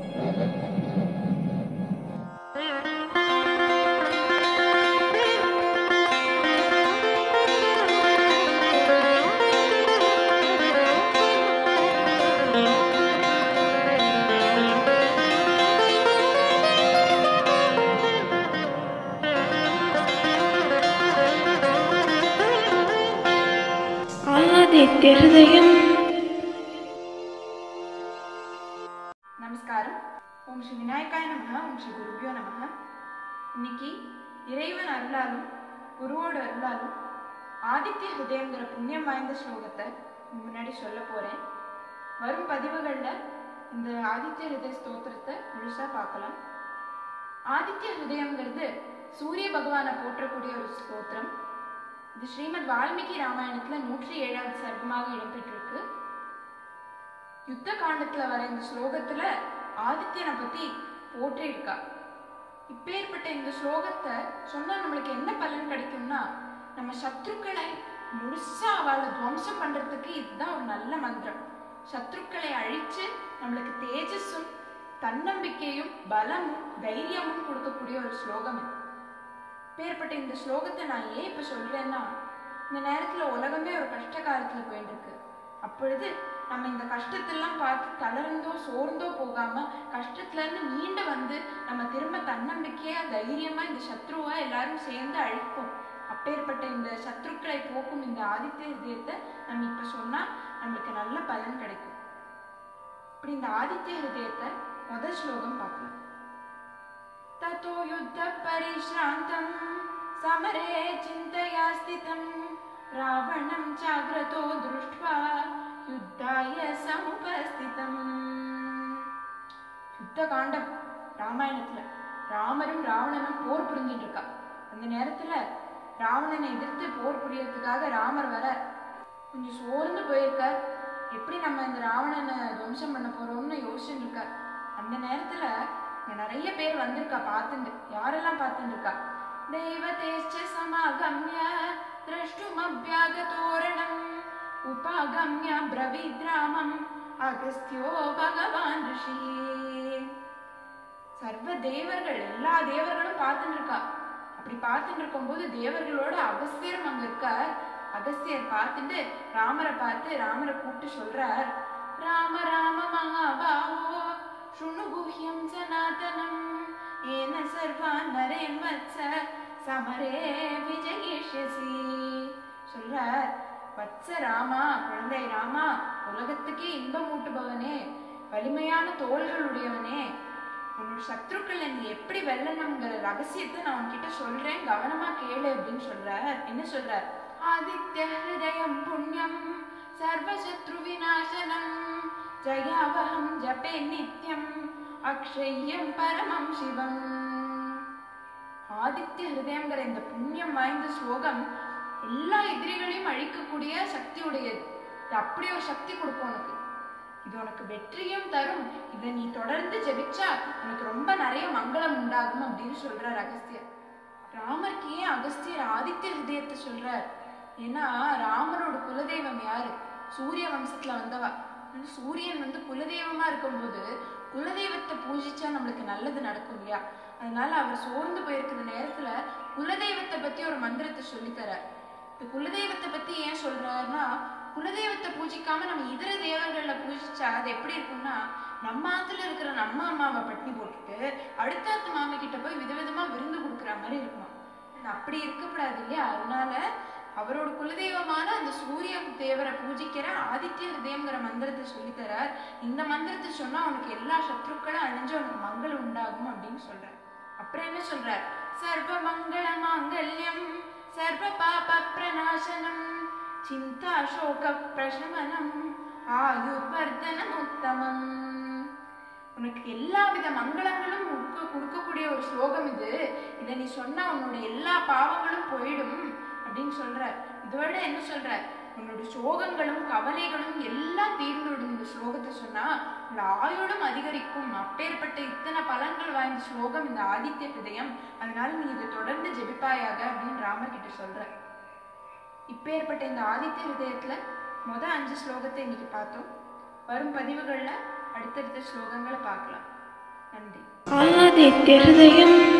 ஆதித்யஹൃദயம் நமஸ்காரம் ஓம் ஸ்ரீ விநாயகாய நமக ஓம் ஸ்ரீ குருபியோ நமக இன்னைக்கு இறைவன் அருளாலும் குருவோட அருளாலும் ஆதித்ய ஹிருதயங்கிற புண்ணியம் வாய்ந்த ஸ்லோகத்தை முன்னாடி சொல்ல போறேன் வரும் பதிவுகளில் இந்த ஆதித்ய ஹிருதய ஸ்தோத்திரத்தை முழுசா பார்க்கலாம் ஆதித்ய ஹிருதயங்கிறது சூரிய பகவானை போற்றக்கூடிய ஒரு ஸ்தோத்திரம் இது ஸ்ரீமத் வால்மீகி ராமாயணத்துல நூற்றி ஏழாவது சர்க்கமாக இடம்பெற்றிருக்கு யுத்த காண்டத்துல வர இந்த ஸ்லோகத்துல ஆதித்யனை பத்தி போற்றி இருக்கா இப்பேற்பட்ட இந்த ஸ்லோகத்தை சொன்னா நம்மளுக்கு என்ன பலன் கிடைக்கும்னா நம்ம சத்ருக்களை முழுசா அவளை துவம்சம் பண்றதுக்கு இதுதான் ஒரு நல்ல மந்திரம் சத்ருக்களை அழிச்சு நம்மளுக்கு தேஜஸும் தன்னம்பிக்கையும் பலமும் தைரியமும் கொடுக்கக்கூடிய ஒரு ஸ்லோகம் இது பேர்பட்ட இந்த ஸ்லோகத்தை நான் ஏன் இப்ப சொல்றேன்னா இந்த நேரத்துல உலகமே ஒரு கஷ்ட காலத்துல போயிட்டு இருக்கு அப்பொழுது நம்ம இந்த கஷ்டத்தெல்லாம் பார்த்து தளர்ந்தோ சோர்ந்தோ போகாம கஷ்டத்துல இருந்து மீண்டு வந்து நம்ம திரும்ப தன்னம்பிக்கையா தைரியமா இந்த சத்ருவா எல்லாரும் சேர்ந்து அழிப்போம் அப்பேற்பட்ட இந்த சத்ருக்களை போக்கும் இந்த ஆதித்ய ஹிருதயத்தை நம்ம இப்ப சொன்னா நம்மளுக்கு நல்ல பலன் கிடைக்கும் இப்படி இந்த ஆதித்ய ஹிருதயத்தை முதல் ஸ்லோகம் பார்க்கலாம் ततो युद्धपरिश्रान्तं समरे चिन्तया स्थितं रावणं जाग्रतो दृष्ट्वा युद्धाय समुपस्थितम् யுத்த காண்டம் ராமாயணத்துல ராமரும் ராவணனும் போர் புரிஞ்சுட்டு இருக்கா அந்த நேரத்துல ராவணனை எதிர்த்து போர் புரியறதுக்காக ராமர் வர கொஞ்சம் சோர்ந்து போயிருக்கார் எப்படி நம்ம இந்த ராவணனை துவம்சம் பண்ண போறோம்னு யோசிச்சுட்டு இருக்கார் அந்த நேரத்துல இங்க நிறைய பேர் வந்திருக்கா பார்த்துட்டு யாரெல்லாம் பார்த்துட்டு இருக்கா தெய்வதேச்ச சமாகம்ய திரஷ்டுமபியாகதோரணம் உபாகம்ய பிரவித்ராமம் அகஸ்தியோ பகவான் ரிஷி சர்வ தேவர்கள் எல்லா தேவர்களும் பார்த்துட்டு இருக்கா அப்படி பார்த்துட்டு இருக்கும்போது தேவர்களோட அகஸ்தியரும் அங்க இருக்கார் அகஸ்தியர் பார்த்துட்டு ராமரை பார்த்து ராமரை கூப்பிட்டு சொல்றார் ராம ராம மகாபாஹோ शृणु गुह्यं सनातनम् येन सर्वान् नरेन् वत्स समरे விஜயிஷ்யசி சொல்றார் வத்ச ராமா குழந்தை ராமா உலகத்துக்கே இன்பம் ஊட்டுபவனே வலிமையான தோள்களுடையவனே உன்னோட சத்ருக்களை நீ எப்படி வெல்லணுங்கிற ரகசியத்தை நான் உன்கிட்ட சொல்றேன் கவனமா கேளு அப்படின்னு சொல்றார் என்ன சொல்றார் ஆதித்ய ஹிருதயம் புண்ணியம் சர்வசத்ரு விநாசனம் ஜயாவகம் ஜபே நித்யம் அக்ஷயம் பரமம் சிவம் ஆதித்ய ஹிருதயங்கிற இந்த புண்ணியம் வாய்ந்த ஸ்லோகம் எல்லா எதிரிகளையும் அழிக்கக்கூடிய சக்தி உடையது இது அப்படி ஒரு சக்தி கொடுக்கும் உனக்கு இது உனக்கு வெற்றியும் தரும் இதை நீ தொடர்ந்து ஜெபிச்சா உனக்கு ரொம்ப நிறைய மங்களம் உண்டாகும் அப்படின்னு சொல்றார் அகஸ்தியர் ராமருக்கு ஏன் அகஸ்தியர் ஆதித்ய ஹிருதயத்தை சொல்றார் ஏன்னா ராமரோட குலதெய்வம் யாரு சூரிய வம்சத்துல வந்தவா சூரியன் வந்து குலதெய்வமா இருக்கும்போது குலதெய்வத்தை பூஜிச்சா நம்மளுக்கு நல்லது நடக்கும் இல்லையா அதனால அவர் சோர்ந்து போயிருக்கிற நேரத்துல குலதெய்வத்தை பத்தி ஒரு மந்திரத்தை சொல்லித்தரார் இந்த குலதெய்வத்தை பத்தி ஏன் சொல்றாருன்னா குலதெய்வத்தை பூஜிக்காம நம்ம இதர தேவர்கள்ல பூஜிச்சா அது எப்படி இருக்கும்னா நம்ம ஆத்துல இருக்கிற நம்ம அம்மாவை பட்டினி போட்டுட்டு அடுத்த ஆத்து மாமா கிட்ட போய் விதவிதமா விருந்து கொடுக்குற மாதிரி இருக்குமா அது அப்படி இருக்கக்கூடாது இல்லையா அதனால அவரோட குலதெய்வமான அந்த சூரிய தேவரை பூஜிக்கிற ஆதித்ய ஹிருதயம்ங்கிற மந்திரத்தை சொல்லித்தரார் இந்த மந்திரத்தை சொன்னா உனக்கு எல்லா சத்ருக்களும் அழிஞ்சு உனக்கு மங்களம் உண்டாகும் அப்படின்னு சொல்றார் அப்புறம் என்ன சொல்றார் சர்வ மங்கள மாங்கல்யம் சர்வ பாப பிரநாசனம் சிந்தா சோக பிரசமனம் ஆயுர்வர்தனம் உத்தமம் உனக்கு எல்லா வித மங்களங்களும் கொடுக்க கொடுக்கக்கூடிய ஒரு ஸ்லோகம் இது இதை நீ சொன்னா உன்னோட எல்லா பாவங்களும் போயிடும் அப்படின்னு சொல்றார் இதோட என்ன சொல்றார் உன்னோட சோகங்களும் கவலைகளும் எல்லாம் தீர்ந்துவிடும் இந்த ஸ்லோகத்தை சொன்னா உன்னோட ஆயுளும் அதிகரிக்கும் அப்பேற்பட்ட இத்தனை பலன்கள் வாய்ந்த ஸ்லோகம் இந்த ஆதித்ய ஹிருதயம் அதனால நீ இதை தொடர்ந்து ஜெபிப்பாயாக அப்படின்னு ராமர் கிட்ட சொல்ற இப்பேற்பட்ட இந்த ஆதித்ய ஹிருதயத்துல முத அஞ்சு ஸ்லோகத்தை இன்னைக்கு பார்த்தோம் வரும் பதிவுகள்ல அடுத்தடுத்த ஸ்லோகங்களை பார்க்கலாம் நன்றி ஆதித்ய ஹிருதயம்